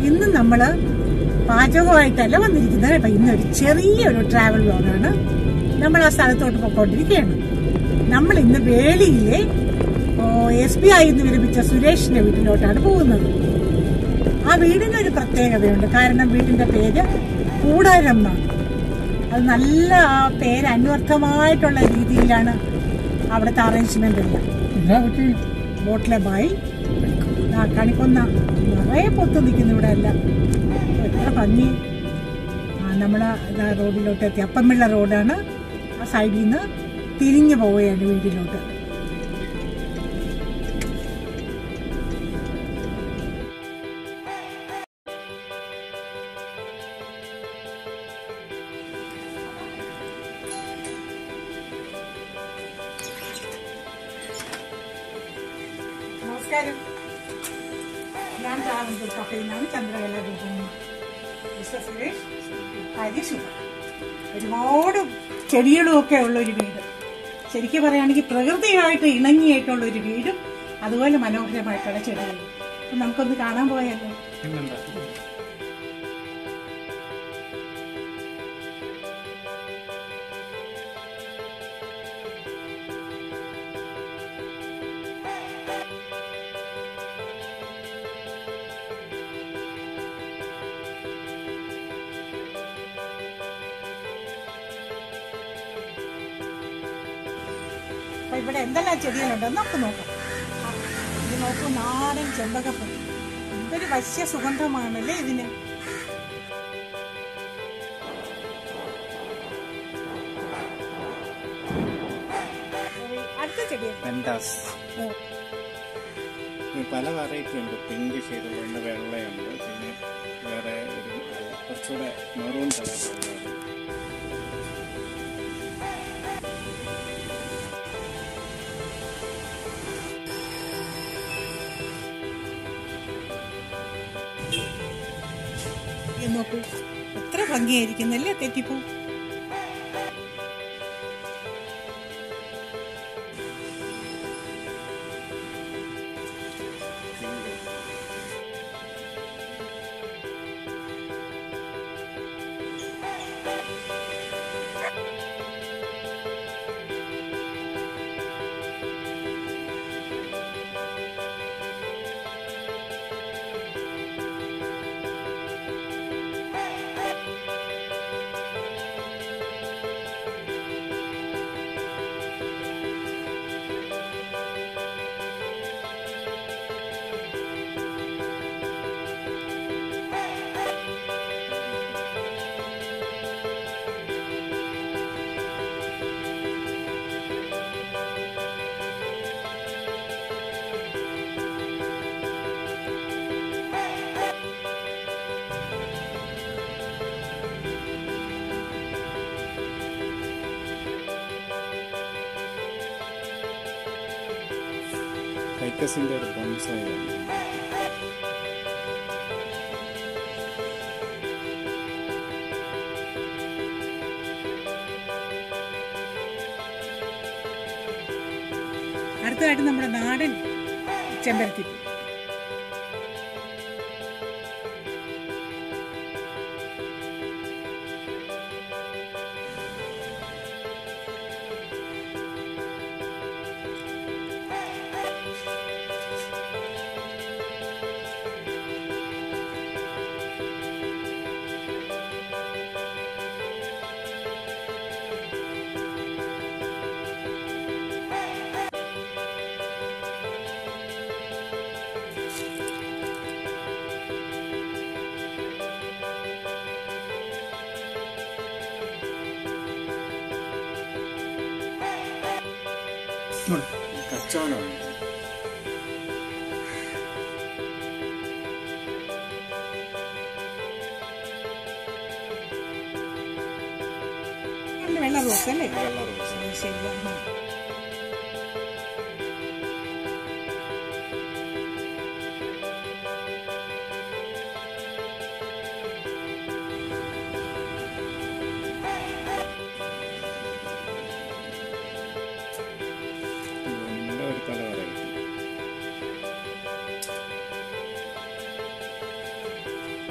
ഇന്ന് നമ്മള് പാചകമായിട്ടല്ല വന്നിരിക്കുന്നത് കേട്ടോ ഇന്നൊരു ചെറിയൊരു ട്രാവൽ വ്ലോഗാണ് നമ്മൾ ആ സ്ഥലത്തോട്ട് പോയിക്കൊണ്ടിരിക്കുകയാണ് നമ്മൾ ഇന്ന് വേളിയിലെ എസ് ബി ഐ എന്ന് വിരമിച്ച സുരേഷിന്റെ വീട്ടിലോട്ടാണ് പോകുന്നത് ആ വീടിനൊരു പ്രത്യേകതയുണ്ട് കാരണം വീടിന്റെ പേര് കൂടാരം എന്നാണ് അത് നല്ല ആ പേര് അന്വർത്ഥമായിട്ടുള്ള രീതിയിലാണ് അവിടുത്തെ അറേഞ്ച്മെന്റ് എല്ലാം ബോട്ടിലെ ബായി ആ കണിക്കൊന്ന നിറയെ പൊത്ത് നിൽക്കുന്നു ഇവിടെ എല്ലാം എത്ര ഭംഗി ആ നമ്മള് ഇതാ റോഡിലോട്ട് എത്തി അപ്പമ്പിള്ള റോഡാണ് ആ സൈഡിൽ നിന്ന് തിരിഞ്ഞു പോവുകയാണ് വീട്ടിലോട്ട് നമസ്കാരം ഞാൻ ട്രാവൻകൂർ കഫയിൽ നിന്നാണ് ചന്ദ്രകല രൂപം മിസ്റ്റർ സുരേഷ് ഹരിശുഭ ഒരുപാട് ചെടികളും ഒക്കെ ഉള്ള ഒരു വീട് ശരിക്കും പറയുകയാണെങ്കിൽ പ്രകൃതിയായിട്ട് ഇണങ്ങിയായിട്ടുള്ള ഒരു വീടും അതുപോലെ മനോഹരമായിട്ടുള്ള ചെടികളും അപ്പൊ നമുക്കൊന്ന് കാണാൻ പോയാലോ അപ്പൊ ഇവിടെ എന്തെല്ലാം ചെടികളുണ്ടെന്ന് നമുക്ക് നോക്കാം ആ, ഇത് നോക്കൂ നാടൻ ചെമ്പകപ്പൂ എന്തൊരു വശ്യ സുഗന്ധമാണല്ലേ ഇതിന് അടുത്ത ചെടി പെൻഡാസ് ഓ, ഈ പല വെറൈറ്റി ഉണ്ട് പിങ്ക് ഷെയ്ഡിലുണ്ട് വെള്ളയുണ്ട് പിന്നെ വേറെ ഒരു കുറച്ചുകൂടെ മെറൂൺ കളറുണ്ട് ഇത് നോക്കൂ എത്ര ഭംഗിയായിരിക്കുന്നല്ലേ തെറ്റിപ്പൂ ഫൈക്കസിന്റെ ഒരു ബോൺസായാണ് അടുത്തതായിട്ട് നമ്മുടെ നാടൻ ചെമ്പരത്തി കച്ചവടമാണ് നല്ല വെള്ള റോസ് അല്ലേ വെള്ള റോസ് ആ, ശരി ആ. നിങ്ങളുടെ ഒരു പല വെറൈറ്റി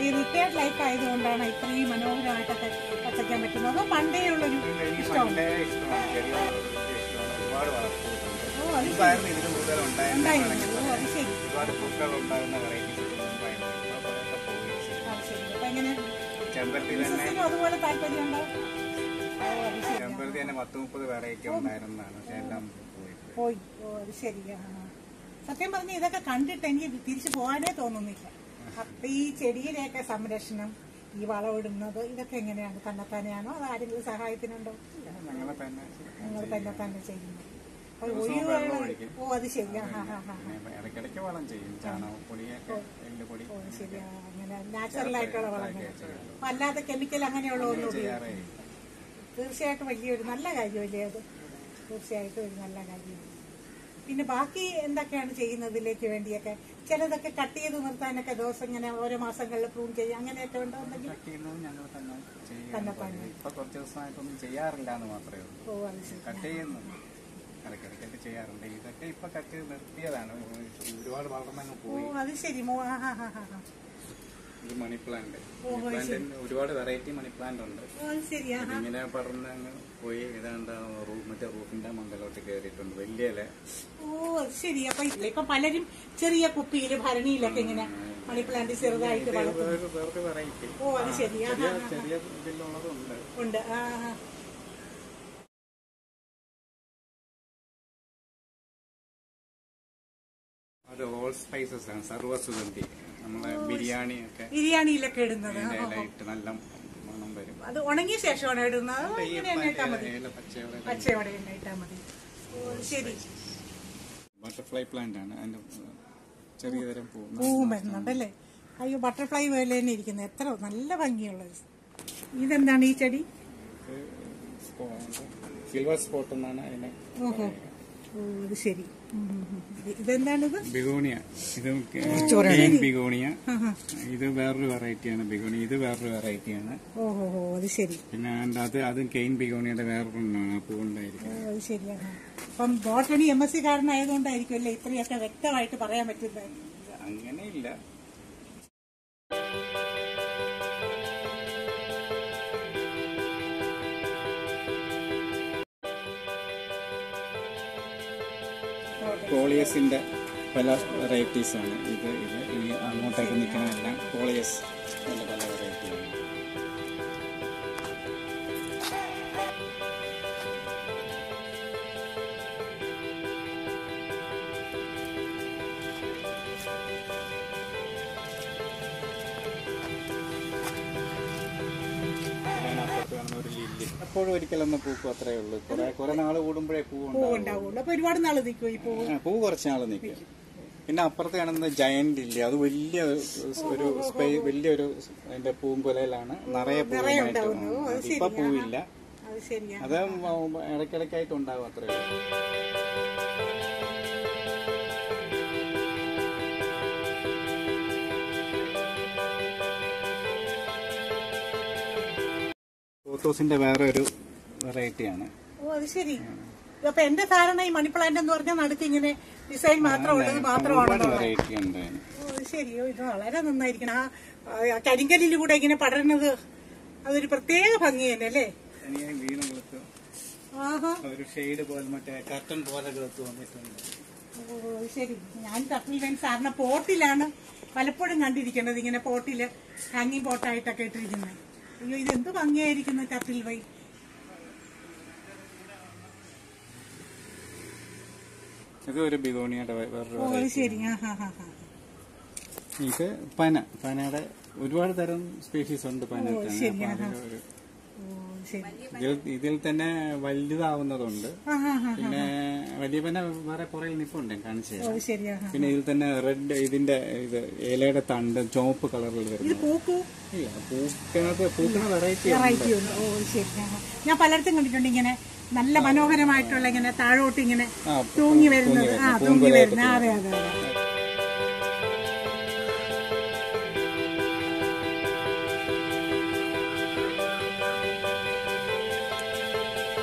റിട്ടയർഡ് ലൈഫ് ആയതുകൊണ്ടാണ് ഇത്രയും മനോഹരമായിട്ടൊക്കെ വച്ചയ്ക്കാൻ പറ്റുന്നത് അതോ പണ്ടേ ഉള്ളൊരു എനിക്ക് ഇഷ്ടമാണ് പണ്ടേ ഇഷ്ടമാണ് ചെറിയ ഇഷ്ടമാണ് ഒരുപാട് വളർത്തുന്നുണ്ട് ഓ അത് മുമ്പായിരുന്നു ഇതിന് കൂടുതൽ ഉണ്ടായിരുന്ന ഉണ്ടായിരുന്നു ഓ അത് ശരി ഒരുപാട് പൂക്കൾ ഉണ്ടാകുന്ന വെറൈറ്റീസ് മുമ്പായിരുന്നു ഇപ്പോൾ കുറേയൊക്കെ പോയി അത് ശരി അപ്പൊ എങ്ങനെ ചെമ്പരത്തി തന്നെ ബിസിനസ്സിനും അതുപോലെ താല്പര്യമുണ്ടോ ഓ അത് ശരി ചെമ്പരത്തി തന്നെ പത്ത് മുപ്പത് വെറൈറ്റി ഉണ്ടായിരുന്നതാണ് പക്ഷെ എല്ലാം പോയി പോയി ഓ അത് ശരിയാ സത്യം പറഞ്ഞ ഇതൊക്കെ കണ്ടിട്ട് എനിക്ക് തിരിച്ചു പോകാനേ തോന്നുന്നില്ല അപ്പൊ ഈ ചെടിയിലെയൊക്കെ സംരക്ഷണം ഈ വളമിടുന്നത് ഇതൊക്കെ എങ്ങനെയാണ് തന്നെത്താനെയാണോ അത് ആരെങ്കിലും സഹായത്തിനുണ്ടോ ഞങ്ങളെ തന്നെ നിങ്ങൾ തന്നെ തന്നെ ചെയ്യുന്നു അപ്പോൾ ദിവസവും ഒഴിവുകൾ വെള്ളം ഒഴിക്കും. ഓ അത് ശരിയാ ഹാ ഹാ ഹാ പിന്നെ ഇടയ്ക്കിടയ്ക്ക് വളം ചെയ്യും ചാണകപ്പൊടിയൊക്കെ എല്ലുപൊടി ഓ ശരിയാ അങ്ങനെ നാച്ചുറൽ ആയിട്ടുള്ള വളങ്ങൾ അപ്പൊ അല്ലാതെ കെമിക്കൽ അങ്ങനെയുള്ള ഒന്നും ഉപയോഗിക്കും ചെയ്യാറേ ഇല്ല. തീർച്ചയായിട്ടും വലിയൊരു നല്ല കാര്യമല്ലേ അത് തീർച്ചയായിട്ടും ഒരു നല്ല കാര്യമാണ് പിന്നെ ബാക്കി എന്തൊക്കെയാണ് ചെയ്യുന്നത് ഇതിലേക്ക് വേണ്ടിയൊക്കെ ചിലതൊക്കെ കട്ട് ചെയ്ത് നിർത്താനൊക്കെ ദിവസം ഇങ്ങനെ ഓരോ മാസങ്ങളിൽ പ്രൂവ് ചെയ്യും അങ്ങനെയൊക്കെ ഉണ്ടോ എന്തെങ്കിലും കട്ട് ചെയ്യുന്നത് ഞങ്ങൾ തന്നെ തന്നെ ചെയ്യാൻ ഇപ്പൊ കുറച്ച് ദിവസമായിട്ടൊന്നും ചെയ്യാറില്ല എന്ന് മാത്രമേ ഉള്ളൂ ഓ അത് ശരി കട്ട് ചെയ്യുന്നു ഇടയ്ക്കിടയ്ക്കൊക്കെ ചെയ്യാറുണ്ട് ഇതൊക്കെ ഇപ്പൊ കട്ട് ചെയ്ത് നിർത്തിയതാണ് ഒരുപാട് വളർന്നങ്ങ് ഓ പോയി അത് ശരി മോ ആ ഹാ ഹാ ഹാ ഹാ. ഇത് മണി പ്ലാന്റ് മണി പ്ലാന്റ് ഒരുപാട് വെറൈറ്റി മണി പ്ലാന്റ് ഉണ്ട് ഓ അത് ശരി ആ ഇങ്ങനെ പറന്ന് അങ്ങ് പോയി ഇതാണ്ട് റൂഫ് മറ്റേ റൂഫിന്റെ മണ്ടലോട്ട് കയറിയിട്ടുണ്ട് വലിയ ഇല ഓ അത് ശരി അപ്പൊ ഇല്ല ഇപ്പൊ പലരും ചെറിയ കുപ്പിയില് ഭരണിയിലൊക്കെ ഇങ്ങനെ മണി പ്ലാന്റ് ചെറുതായിട്ട് വളർത്തും വേറെ വേറെ വെറൈറ്റി ഓ അത് ശരി ആ ചെറിയ ചെറിയ ഇതിലുള്ളതുണ്ട് ഉണ്ട് ആ ആ. അത് ഓൾ സ്പൈസസ് ആണ് സർവ്വസുഗന്ധി നമ്മളെ ബിരിയാണി ഒക്കെ ബിരിയാണിയിലൊക്കെ ഇടുന്നത് ഇതിന്റെ ഇലയിട്ട് നല്ല മണം വരും അത് ഉണങ്ങിയ ശേഷമാണ് ഇടുന്നത് അതോ ഈ ഇങ്ങനെ തന്നെ ഇട്ടാൽ മതി ഇല പച്ചയോടെ പച്ചയോടെ തന്നെ ഇട്ടാൽ മതി ഓ ശരി ബട്ടർഫ്ലൈ പ്ലാന്റ് ആണ് അതിന്റെ ചെറിയ തരം പൂ പൂവും വരുന്നുണ്ടല്ലേ അയ്യോ ബട്ടർഫ്ലൈ പോലെ തന്നെ ഇരിക്കുന്നത് എത്ര നല്ല ഭംഗിയുള്ളത് ഇതെന്താണ് ഈ ചെടി സിൽവർ സ്പോട്ട് എന്നാണ് അതിനെ ഓഹോ ഓ ഇത് ശരി ഉം, ഉം, ഉം. ഇതെന്താണിത് ബിഗോണിയ ഇത് ബിഗോണിയ ഇത് വേറൊരു വെറൈറ്റിയാണ് ബിഗോണിയ ഇത് വേറൊരു വെറൈറ്റിയാണ് ഓഹോ ഹോ അത് ശരി പിന്നെ അതിന്റെ അത് അതും കെയിൻ ബിഗോണിയുടെ വേറൊരെണ്ണമാണ് ആ ഓ പൂവുണ്ടായിരിക്കുന്നത് അത് ശരിയാണ് അപ്പം ബോട്ടണി എം എസ് സി കാരനായതുകൊണ്ടായിരിക്കും അല്ലേ ഇത്രയൊക്കെ വ്യക്തമായിട്ട് പറയാൻ പറ്റുന്നത് അങ്ങനെയില്ല കോളിയസിന്റെ പല വെറൈറ്റീസ് ആണ് ഇത് ഇത് ഈ അങ്ങോട്ടേക്ക് നിൽക്കണമെല്ലാം കോളിയസ് പല പല വെറൈറ്റിയാണ് ഇതിനകത്ത് കാണുന്ന ഒരു ലില്ലി എപ്പോഴും ഒരിക്കലൊന്ന് പൂക്കും അത്രേ ഉള്ളൂ കുറെ കുറെ നാൾ കൂടുമ്പോഴേ പൂ പൂ ഉണ്ടാവുള്ളൂ അപ്പൊ ഒരുപാട് നാൾ നിൽക്കും ഈ പൂ ആ, പൂ കുറച്ച് നാൾ നിൽക്കും പിന്നെ അപ്പുറത്ത് കാണുന്ന ജയന്റ് ഇല്ല അത് വലിയ ഒരു സ്പേ വലിയൊരു അതിന്റെ പൂങ്കുലയിലാണ് നിറയെ പൂവായിട്ട് ഉണ്ടാവുന്നു. ഓ, അത് ഇപ്പൊ പൂവില്ല അത് ശരിയാ അത് ഇടയ്ക്കിടയ്ക്കായിട്ട് ഉണ്ടാവും അത്രേ ഉള്ളൂ പോത്തോസിന്റെ വേറെ ഒരു വെറൈറ്റിയാണ് ഓ അത് ശരി അപ്പൊ എന്റെ ധാരണ ഈ മണി പ്ലാന്റ് എന്ന് പറഞ്ഞാൽ നടുക്ക് ഇങ്ങനെ ഡിസൈൻ മാത്രം ഉള്ളത് ഒരുപാട് മാത്രമാണെന്നുള്ളത് വെറൈറ്റി ഉണ്ട് അതിന്. ഓ അത് ശരിയോ ഇത് വളരെ നന്നായിരിക്കണം ആ ആ കരിങ്കല്ലിലൂടെ ഇങ്ങനെ പടരുന്നത് അതൊരു പ്രത്യേക ഭംഗി തന്നെ അല്ലേ തനിയെ വീണ് കിളത്ത് ആഹാ ഒരു ഷെയ്ഡ് പോലെ മറ്റേ കർട്ടൻ പോലെ കിളത്ത് വന്നിട്ടുണ്ട് ഓ അത് ശരി ഞാൻ കപ്പിൽ വെൻ സാറിന് പോട്ടിലാണ് പലപ്പോഴും കണ്ടിരിക്കുന്നത് ഇങ്ങനെ പോട്ടില് ഹാങ്ങിങ് പോട്ടായിട്ടൊക്കെ ഇട്ടിരിക്കുന്നത് അയ്യോ ഇത് എന്ത് ഭംഗിയായിരിക്കുന്നു കപ്പിൽ വൈ ഇത് ഒരു ബിഗോണിയുടെ വേ- വേറൊരു ഓ അത് ശരി ആ ഹാ ഹാ ഹാ ഇത് പന പനയുടെ ഒരുപാട് തരം സ്പീഷീസ് ഉണ്ട് പനയിൽ തന്നെ ശരി, അപ്പൊ അതില് ഒരു ഓ ശരി ഇതിൽ ഇതിൽ തന്നെ വലുതാവുന്നതുണ്ട് ആ ഹാ ഹാ പിന്നെ വലിയ പന വേറെ പുറകിൽ നിൽപ്പുണ്ട് ഞാൻ കാണിച്ചു ഓ തരാം ശരി ആ ഹാ പിന്നെ ഇതിൽ തന്നെ റെഡ് ഇതിന്റെ ഇത് ഇലയുടെ തണ്ട് ചുവപ്പ് കളറിൽ ഇത് വരുന്നത് പൂക്കൂ ഇല്ല പൂക്കണത് പൂക്കണ വെറൈറ്റി വെറൈറ്റി ഉണ്ട് ഓ ശരി ആ, ഹാ. ഞാൻ പലയിടത്തും കണ്ടിട്ടുണ്ട് ഇങ്ങനെ നല്ല മനോഹരമായിട്ടുള്ള ഇങ്ങനെ താഴോട്ട് ഇങ്ങനെ ആ, തൂങ്ങി വരുന്നത് ആ വരുന്നത്, തൂങ്ങി പൂങ്കുലയായിട്ട് വരുന്ന അതെ അതെ അതെ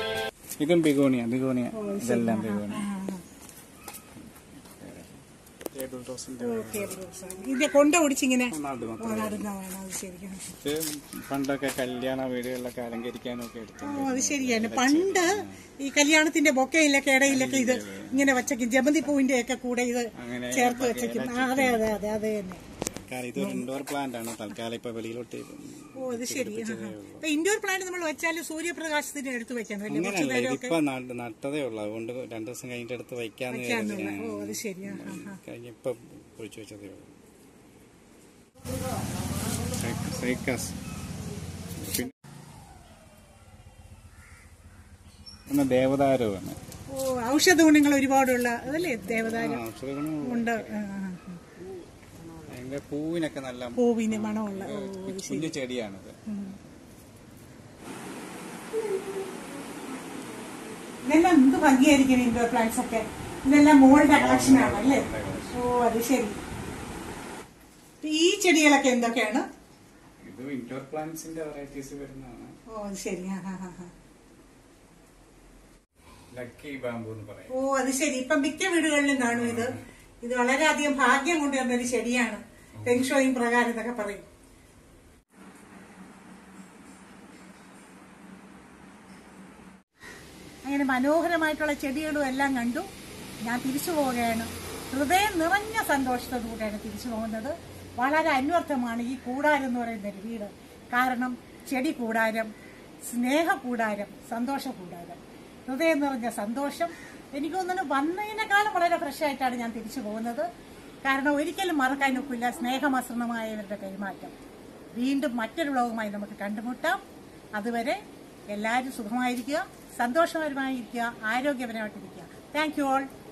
ഇതും ബിഗോണിയ ബിഗോണിയ ഇതെല്ലാം ബിഗോണിയ ആ, ആ. ടേബിൾ റോസിന്റെ ഓക്കെ ഇതിന്റെ കൊണ്ട ഒടിച്ചിങ്ങനെ നടുന്നത് ഓ, നടുന്നതാണ് അത് ശരിക്കും ഇത് പണ്ടൊക്കെ കല്യാണ വീടുകളിലൊക്കെ അലങ്കരിക്കാനൊക്കെ എടുത്തു ഓ അത് ശരിയാണ് പണ്ട് ഈ കല്യാണത്തിന്റെ ബൊക്കയിലൊക്കെ ഇടയിലൊക്കെ ഇത് ഇങ്ങനെ വച്ചേക്കും ജമന്തി പൂവിന്റെ ഒക്കെ കൂടെ ഇത് അങ്ങനെ ചേർത്ത് വെച്ചേക്കും ആ, അതെ അതെ അതെ അതെ തന്നെ കാരണം ഇതൊരു ഇൻഡോർ പ്ലാന്റ് ആണ് തൽക്കാലം ഇപ്പൊ വെളിയിലോട്ട് ഓ അത് ശരി ആ, ആ. ഇപ്പൊ ഇൻഡോർ പ്ലാന്റ് നമ്മൾ വെച്ചാൽ സൂര്യപ്രകാശത്തിന് എടുത്ത് വെക്കണം അല്ലേ കുറച്ച് അങ്ങനെയല്ല നേരമൊക്കെ ഇതിപ്പോ നട്ട് നട്ടതേ ഉള്ളൂ അതുകൊണ്ട് രണ്ടു ദിവസം കഴിഞ്ഞിട്ട് എടുത്ത് വയ്ക്കാന്ന് വെക്കാന്നുള്ള ഓ അത് ശരി ആ, ആ, ആ. കഴിഞ്ഞ ഇപ്പൊ ഒഴിച്ചു വെച്ചതേ ഉള്ളൂ സൈക്ക- സൈക്കസ് പിന്നെ പിന്നെ ദേവദാരുവാണ് ഓ ഔഷധ ഗുണങ്ങൾ ഒരുപാടുള്ള അതല്ലേ ദേവതാരം ഔഷധ ഗുണം ഉണ്ട് ആ, ആ, ആ. അതിന്റെ പൂവിനൊക്കെ നല്ല പൂവിന് മണമുള്ള ഓ കുഞ്ഞു ചെടിയാണിത് ഇതെല്ലാം എന്ത് ഭംഗിയായിരിക്കും ഇൻഡോർ പ്ലാന്റ്സ് ഒക്കെ ഇതെല്ലാം മോളുടെ കളക്ഷൻ ആണ് അല്ലേ ഓ അത് ശരി ഈ ചെടികളൊക്കെ എന്തൊക്കെയാണ് ഇത് ഇൻഡോർ പ്ലാന്റ്സിന്റെ വെറൈറ്റീസ് വരുന്നതാണ് ഓ അത് ശരി ആ, ആ, ആ, ആ. ലക്കി ബാമ്പു എന്ന് പറയും ഓ അത് ശരി ഇപ്പം മിക്ക വീടുകളിലും കാണും ഇത് ഇത് വളരെയധികം ഭാഗ്യം കൊണ്ടുവരുന്ന ഒരു ചെടിയാണ് ഫെങ്ഷോയും പ്രകാരം എന്നൊക്കെ പറയും അങ്ങനെ മനോഹരമായിട്ടുള്ള ചെടികളും എല്ലാം കണ്ടു ഞാൻ തിരിച്ചു പോവുകയാണ് ഹൃദയം നിറഞ്ഞ സന്തോഷത്തോടുകൂടിയാണ് തിരിച്ചു പോകുന്നത് വളരെ അന്വർത്ഥമാണ് ഈ കൂടാരം എന്ന് പറയുന്ന ഒരു വീട് കാരണം ചെടി കൂടാരം സ്നേഹ കൂടാരം സന്തോഷ കൂടാരം ഹൃദയം നിറഞ്ഞ സന്തോഷം എനിക്ക് തോന്നുന്നു വന്നതിനേക്കാളും വളരെ ഫ്രഷ് ആയിട്ടാണ് ഞാൻ തിരിച്ചു പോകുന്നത് കാരണം ഒരിക്കലും മറക്കാൻ ഒക്കില്ല സ്നേഹമസൃണമായവരുടെ പെരുമാറ്റം വീണ്ടും മറ്റൊരു വ്ലോഗുമായി നമുക്ക് കണ്ടുമുട്ടാം അതുവരെ എല്ലാവരും സുഖമായിരിക്കുക സന്തോഷകരമായിരിക്കുക ആരോഗ്യപരമായിട്ടിരിക്കുക താങ്ക് യു ഓൾ